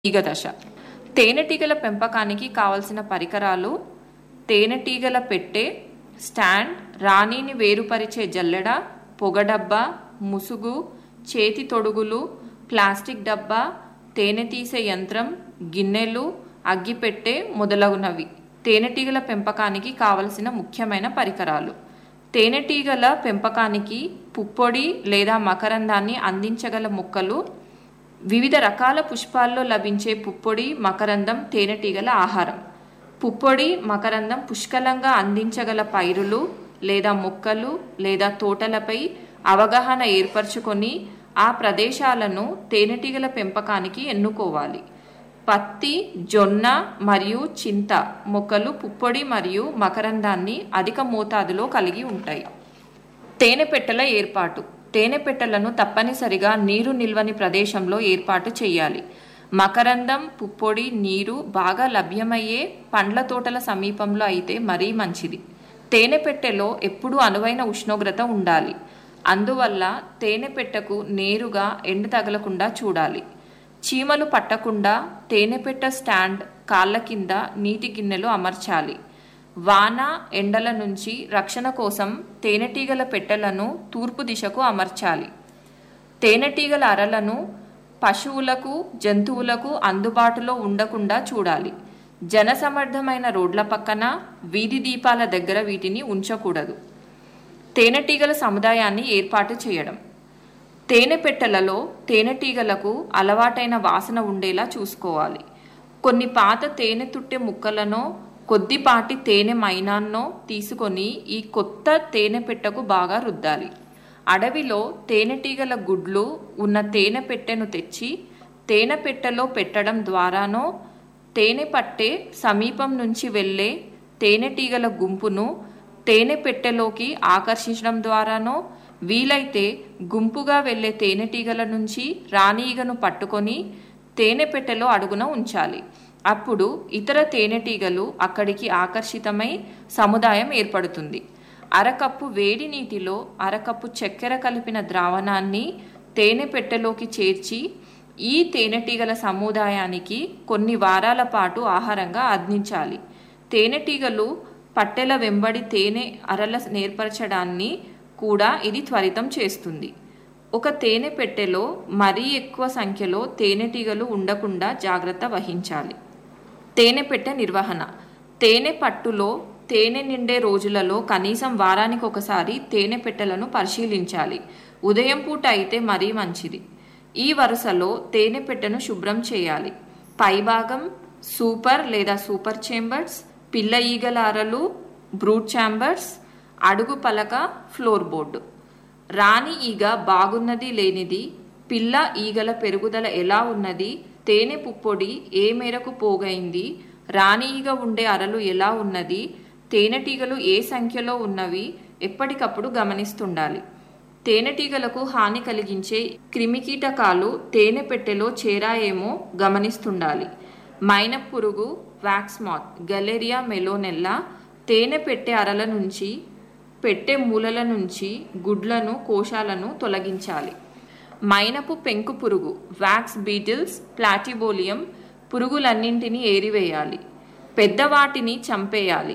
ఈగ దశ తేనెటీగల పెంపకానికి కావలసిన పరికరాలు తేనెటీగల పెట్టె స్టాండ్ రాణిని వేరుపరిచే జల్లెడ పొగడబ్బా ముసుగు చేతి తొడుగులు ప్లాస్టిక్ డబ్బా తేనె తీసే యంత్రం గిన్నెలు అగ్గిపెట్టె మొదలగునవి తేనెటీగల పెంపకానికి కావలసిన ముఖ్యమైన పరికరాలు తేనెటీగల పెంపకానికి పుప్పొడి లేదా మకరందాన్ని అందించగల మొక్కలు వివిధ రకాల పుష్పాల్లో లభించే పుప్పొడి మకరందం తేనెటీగల ఆహారం పుప్పొడి మకరందం పుష్కలంగా అందించగల పైరులు లేదా మొక్కలు లేదా తోటలపై అవగాహన ఏర్పరచుకొని ఆ ప్రదేశాలను తేనెటీగల పెంపకానికి ఎన్నుకోవాలి పత్తి జొన్న మరియు చింత మొక్కలు పుప్పొడి మరియు మకరందాన్ని అధిక మోతాదులో కలిగి ఉంటాయి తేనె పెట్టెల ఏర్పాటు తేనె పెట్టెలను తప్పనిసరిగా నీరు నిల్వని ప్రదేశంలో ఏర్పాటు చేయాలి మకరందం పుప్పొడి నీరు బాగా లభ్యమయ్యే పండ్ల తోటల సమీపంలో అయితే మరీ మంచిది తేనె పెట్టెలో ఎప్పుడూ అనువైన ఉష్ణోగ్రత ఉండాలి అందువల్ల తేనె పెట్టెకు నేరుగా ఎండ తగలకుండా చూడాలి చీమలు పట్టకుండా తేనె పెట్టె స్టాండ్ కాళ్ళ కింద నీటి గిన్నెలు అమర్చాలి వాన ఎండల నుంచి రక్షణ కోసం తేనెటీగల పెట్టెలను తూర్పు దిశకు అమర్చాలి తేనెటీగల అరలను పశువులకు జంతువులకు అందుబాటులో ఉండకుండా చూడాలి జనసమర్థమైన రోడ్ల పక్కన వీధి దీపాల దగ్గర వీటిని ఉంచకూడదు తేనెటీగల సముదాయాన్ని ఏర్పాటు చేయడం తేనె పెట్టెలలో తేనెటీగలకు అలవాటైన వాసన ఉండేలా చూసుకోవాలి కొన్ని పాత తేనె తుట్టె ముక్కలనో కొద్దిపాటి తేనె మైనాన్నో తీసుకొని ఈ కొత్త తేనె పెట్టెకు బాగా రుద్దాలి అడవిలో తేనెటీగల గుడ్లు ఉన్న తేనె పెట్టెను తెచ్చి తేనె పెట్టెలో పెట్టడం ద్వారానో తేనె పట్టే సమీపం నుంచి వెళ్ళే తేనెటీగల గుంపును తేనె పెట్టెలోకి ఆకర్షించడం ద్వారానో వీలైతే గుంపుగా వెళ్ళే తేనెటీగల నుంచి రాణీగను పట్టుకొని తేనె పెట్టెలో అడుగున ఉంచాలి అప్పుడు ఇతర తేనెటీగలు అక్కడికి ఆకర్షితమై సముదాయం ఏర్పడుతుంది అరకప్పు వేడి నీటిలో అరకప్పు చక్కెర కలిపిన ద్రావణాన్ని తేనె పెట్టెలోకి చేర్చి ఈ తేనెటీగల సముదాయానికి కొన్ని వారాల పాటు ఆహారంగా అందించాలి తేనెటీగలు పట్టెల వెంబడి తేనె అరల నేర్పరచడాన్ని కూడా ఇది త్వరితం చేస్తుంది ఒక తేనె పెట్టెలో మరీ ఎక్కువ సంఖ్యలో తేనెటీగలు ఉండకుండా జాగ్రత్త వహించాలి తేనె పెట్టె నిర్వహణ తేనె పట్టులో తేనె నిండే రోజులలో కనీసం వారానికి ఒకసారి తేనె పెట్టెలను పరిశీలించాలి ఉదయం పూట అయితే మరీ మంచిది ఈ వరుసలో తేనె పెట్టెను శుభ్రం చేయాలి పైభాగం సూపర్ లేదా సూపర్ చేంబర్స్ పిల్ల ఈగల అరలు బ్రూట్ ఛాంబర్స్ అడుగు పలక ఫ్లోర్ బోర్డు రాణి ఈగ బాగున్నది లేనిది పిల్ల ఈగల పెరుగుదల ఎలా ఉన్నది తేనె పుప్పొడి ఏ మేరకు పోగైంది రాణి ఈగ ఉండే అరలు ఎలా ఉన్నది తేనెటీగలు ఏ సంఖ్యలో ఉన్నవి ఎప్పటికప్పుడు గమనిస్తుండాలి తేనెటీగలకు హాని కలిగించే క్రిమికీటకాలు తేనె పెట్టెలో చేరాయేమో గమనిస్తుండాలి మైన పురుగు వ్యాక్స్ మాత్ గలేరియా మెలోనెల్లా తేనె పెట్టె అరల నుంచి పెట్టె మూలల నుంచి గుడ్లను కోశాలను తొలగించాలి మైనపు పెంకు పురుగు వ్యాక్స్ బీటిల్స్ ప్లాటిబోలియం పురుగులన్నింటినీ ఏరివేయాలి పెద్దవాటిని చంపేయాలి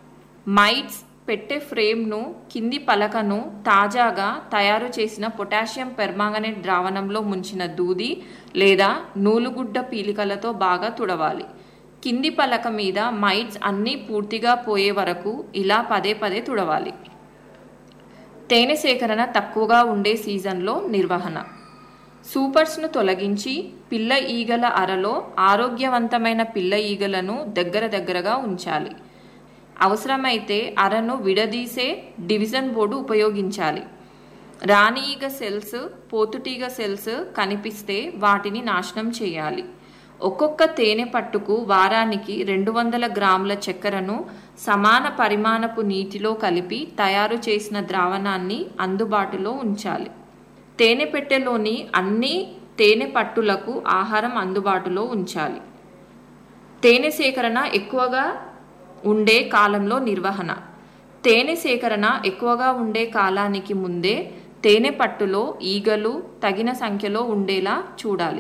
మైట్స్ పెట్టె ఫ్రేమ్ను కింది పలకను తాజాగా తయారు చేసిన పొటాషియం పెర్మాంగనేట్ ద్రావణంలో ముంచిన దూది లేదా నూలుగుడ్డ పీలికలతో బాగా తుడవాలి కింది పలక మీద మైట్స్ అన్నీ పూర్తిగా పోయే వరకు ఇలా పదే పదే తుడవాలి తేనె సేకరణ తక్కువగా ఉండే సీజన్లో నిర్వహణ సూపర్స్ను తొలగించి పిల్ల ఈగల అరలో ఆరోగ్యవంతమైన పిల్ల ఈగలను దగ్గర దగ్గరగా ఉంచాలి అవసరమైతే అరను విడదీసే డివిజన్ బోర్డు ఉపయోగించాలి రాణి ఈగ సెల్స్ పోతుటీగ సెల్స్ కనిపిస్తే వాటిని నాశనం చేయాలి ఒక్కొక్క తేనె పట్టుకు వారానికి రెండు వందల గ్రాముల చక్కెరను సమాన పరిమాణపు నీటిలో కలిపి తయారు చేసిన ద్రావణాన్ని అందుబాటులో ఉంచాలి తేనె పెట్టెలోని అన్ని తేనె పట్టులకు ఆహారం అందుబాటులో ఉంచాలి తేనె సేకరణ ఎక్కువగా ఉండే కాలంలో నిర్వహణ తేనె సేకరణ ఎక్కువగా ఉండే కాలానికి ముందే తేనె పట్టులో ఈగలు తగిన సంఖ్యలో ఉండేలా చూడాలి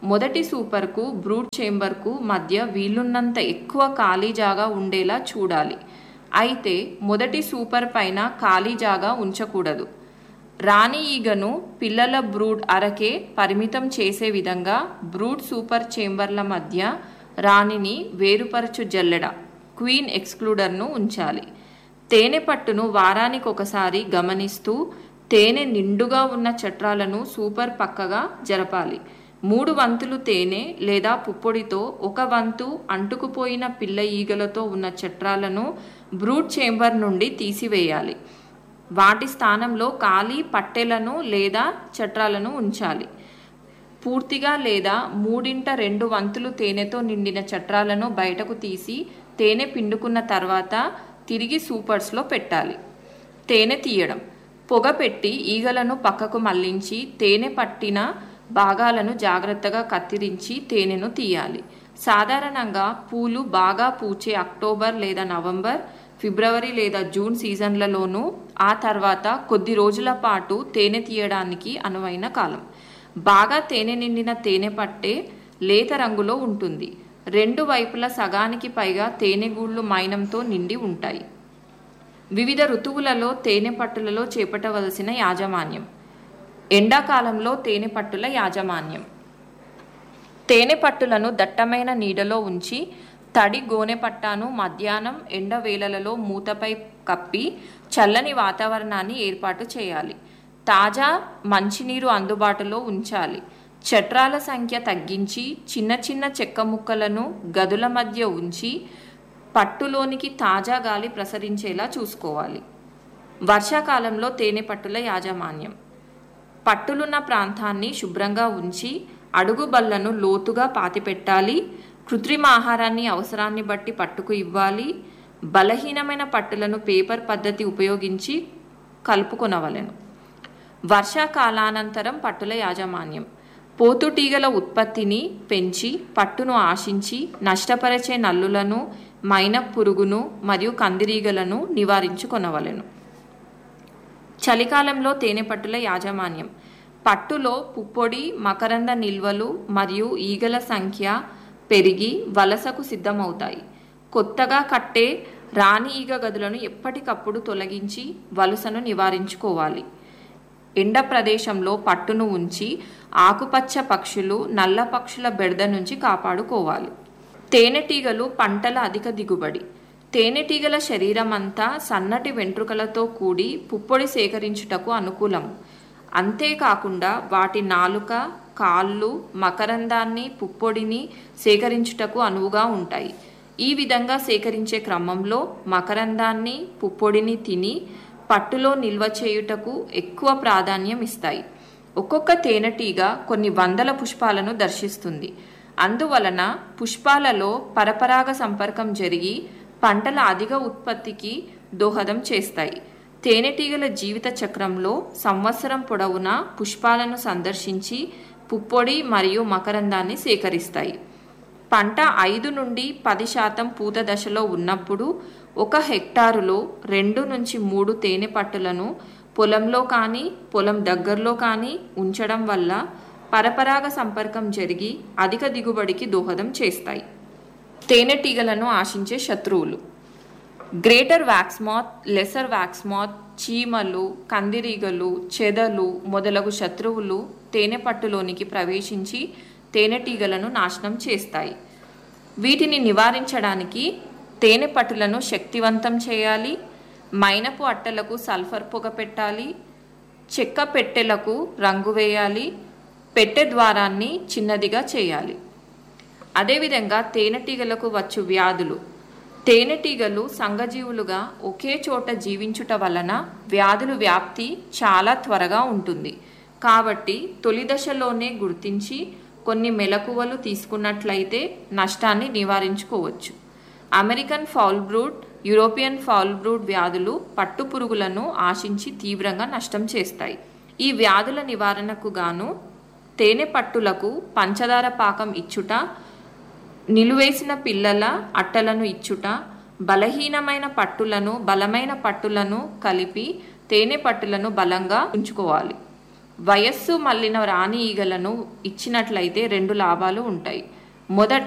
మొదటి సూపర్కు బ్రూడ్ చేంబర్కు మధ్య వీలున్నంత ఎక్కువ ఖాళీ జాగా ఉండేలా చూడాలి అయితే మొదటి సూపర్ పైన ఖాళీ జాగా ఉంచకూడదు రాణి ఈగను పిల్లల బ్రూడ్ అరకే పరిమితం చేసే విధంగా బ్రూడ్ సూపర్ చేంబర్ల మధ్య రాణిని వేరుపరచు జల్లెడ క్వీన్ ఎక్స్క్లూడర్ను ఉంచాలి తేనె పట్టును వారానికి ఒకసారి గమనిస్తూ తేనె నిండుగా ఉన్న చట్రాలను సూపర్ పక్కగా జరపాలి మూడు వంతులు తేనె లేదా పుప్పొడితో ఒక వంతు అంటుకుపోయిన పిల్ల ఈగలతో ఉన్న చట్రాలను బ్రూడ్ చేంబర్ నుండి తీసివేయాలి వాటి స్థానంలో ఖాళీ పట్టెలను లేదా చట్రాలను ఉంచాలి పూర్తిగా లేదా మూడింట రెండు వంతులు తేనెతో నిండిన చట్రాలను బయటకు తీసి తేనె పిండుకున్న తర్వాత తిరిగి సూపర్స్లో పెట్టాలి తేనె తీయడం పొగ పెట్టి ఈగలను పక్కకు మళ్లించి తేనె పట్టిన భాగాలను జాగ్రత్తగా కత్తిరించి తేనెను తీయాలి సాధారణంగా పూలు బాగా పూచే అక్టోబర్ లేదా నవంబర్ ఫిబ్రవరి లేదా జూన్ సీజన్లలోనూ ఆ తర్వాత కొద్ది రోజుల పాటు తేనె తీయడానికి అనువైన కాలం బాగా తేనె నిండిన తేనె పట్టే లేత రంగులో ఉంటుంది రెండు వైపుల సగానికి పైగా తేనెగూళ్ళు మైనంతో నిండి ఉంటాయి వివిధ ఋతువులలో తేనె పట్టులలో చేపట్టవలసిన యాజమాన్యం ఎండాకాలంలో తేనె పట్టుల యాజమాన్యం తేనె పట్టులను దట్టమైన నీడలో ఉంచి తడి గోనె పట్టాను మధ్యాహ్నం ఎండ వేళలలో మూతపై కప్పి చల్లని వాతావరణాన్ని ఏర్పాటు చేయాలి తాజా మంచినీరు అందుబాటులో ఉంచాలి చట్రాల సంఖ్య తగ్గించి చిన్న చిన్న చెక్క ముక్కలను గదుల మధ్య ఉంచి పట్టులోనికి తాజా గాలి ప్రసరించేలా చూసుకోవాలి వర్షాకాలంలో తేనె పట్టుల యాజమాన్యం పట్టులున్న ప్రాంతాన్ని శుభ్రంగా ఉంచి అడుగు బల్లను లోతుగా పాతిపెట్టాలి కృత్రిమ ఆహారాన్ని అవసరాన్ని బట్టి పట్టుకు ఇవ్వాలి బలహీనమైన పట్టులను పేపర్ పద్ధతి ఉపయోగించి కలుపుకొనవలెను వర్షాకాలానంతరం పట్టుల యాజమాన్యం పోతుటీగల ఉత్పత్తిని పెంచి పట్టును ఆశించి నష్టపరిచే నల్లులను మైన పురుగును మరియు కందిరీగలను నివారించుకొనవలెను చలికాలంలో తేనె పట్టుల యాజమాన్యం పట్టులో పుప్పొడి మకరంద నిల్వలు మరియు ఈగల సంఖ్య పెరిగి వలసకు సిద్ధమవుతాయి కొత్తగా కట్టే రాణి ఈగ గదులను ఎప్పటికప్పుడు తొలగించి వలసను నివారించుకోవాలి ఎండ ప్రదేశంలో పట్టును ఉంచి ఆకుపచ్చ పక్షులు నల్ల పక్షుల బెడద నుంచి కాపాడుకోవాలి తేనెటీగలు పంటల అధిక దిగుబడి తేనెటీగల శరీరం అంతా సన్నటి వెంట్రుకలతో కూడి పుప్పొడి సేకరించుటకు అనుకూలం అంతేకాకుండా వాటి నాలుక కాళ్ళు మకరందాన్ని పుప్పొడిని సేకరించుటకు అనువుగా ఉంటాయి ఈ విధంగా సేకరించే క్రమంలో మకరందాన్ని పుప్పొడిని తిని పట్టులో నిల్వ చేయుటకు ఎక్కువ ప్రాధాన్యం ఇస్తాయి ఒక్కొక్క తేనెటీగ కొన్ని వందల పుష్పాలను దర్శిస్తుంది అందువలన పుష్పాలలో పరపరాగ సంపర్కం జరిగి పంటల అధిక ఉత్పత్తికి దోహదం చేస్తాయి తేనెటీగల జీవిత చక్రంలో సంవత్సరం పొడవునా పుష్పాలను సందర్శించి పుప్పొడి మరియు మకరందాన్ని సేకరిస్తాయి పంట ఐదు నుండి పది శాతం పూత దశలో ఉన్నప్పుడు ఒక హెక్టారులో రెండు నుంచి మూడు తేనె పట్టులను పొలంలో కానీ పొలం దగ్గరలో కానీ ఉంచడం వల్ల పరపరాగ సంపర్కం జరిగి అధిక దిగుబడికి దోహదం చేస్తాయి తేనెటీగలను ఆశించే శత్రువులు గ్రేటర్ వ్యాక్స్మాత్ లెసర్ వ్యాక్స్మాత్ చీమలు కందిరీగలు చెదలు మొదలగు శత్రువులు తేనె పట్టులోనికి ప్రవేశించి తేనెటీగలను నాశనం చేస్తాయి వీటిని నివారించడానికి తేనె పట్టులను శక్తివంతం చేయాలి మైనపు అట్టలకు సల్ఫర్ పొగ పెట్టాలి చెక్క పెట్టెలకు రంగు వేయాలి పెట్టె ద్వారాన్ని చిన్నదిగా చేయాలి అదేవిధంగా తేనెటీగలకు వచ్చు వ్యాధులు తేనెటీగలు సంఘజీవులుగా ఒకే చోట జీవించుట వలన వ్యాధుల వ్యాప్తి చాలా త్వరగా ఉంటుంది కాబట్టి తొలి దశలోనే గుర్తించి కొన్ని మెలకువలు తీసుకున్నట్లయితే నష్టాన్ని నివారించుకోవచ్చు American foul brood European foul brood వ్యాధులు పట్టు పురుగులను ఆశించి తీవ్రంగా నష్టం చేస్తాయి ఈ వ్యాధుల నివారణకు గాను తేనె పట్టులకు పంచదార పాకం ఇచ్చుట నిలువేసిన పిల్లల అట్టలను ఇచ్చుట బలహీనమైన పట్టులను బలమైన పట్టులను కలిపి తేనె పట్టులను బలంగా ఉంచుకోవాలి వయస్సు మళ్ళిన రాణి ఈగలను ఇచ్చినట్లయితే రెండు లాభాలు ఉంటాయి మొదట